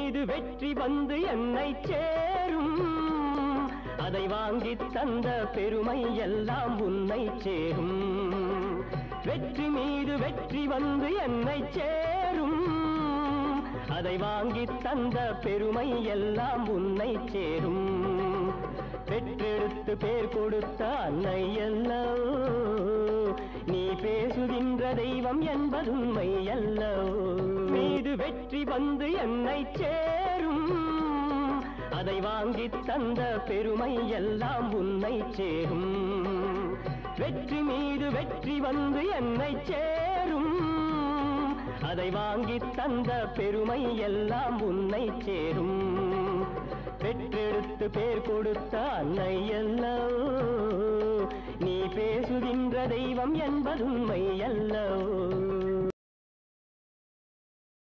மீது வெற்றி வந்து என்னை சேரும் அதை வாங்கி தந்த பெருமை எல்லாம் உன்னை சேரும் வெற்றி மீது வெற்றி வந்து என்னை சேரும் அதை வாங்கி தந்த பெருமை எல்லாம் உன்னை சேரும் பெற்றெடுத்து பேர் கொடுத்த அன்னை அல்லவோ நீ பேசுகின்ற தெய்வம் என்பது உண்மை அல்லவோ மீது வெற்றி வந்து என்னை சேரும் அதை வாங்கி தந்த பெருமை எல்லாம் உன்னை சேரும் வெற்றி மீது வெற்றி வந்து என்னை சேரும் அதை வாங்கி தந்த பெருமை எல்லாம் உன்னை சேரும் பெற்றெடுத்து பேர் கொடுத்த அன்னை அல்லவோ நீ பேசுகின்ற தெய்வம் என்பது உண்மை அல்லவோ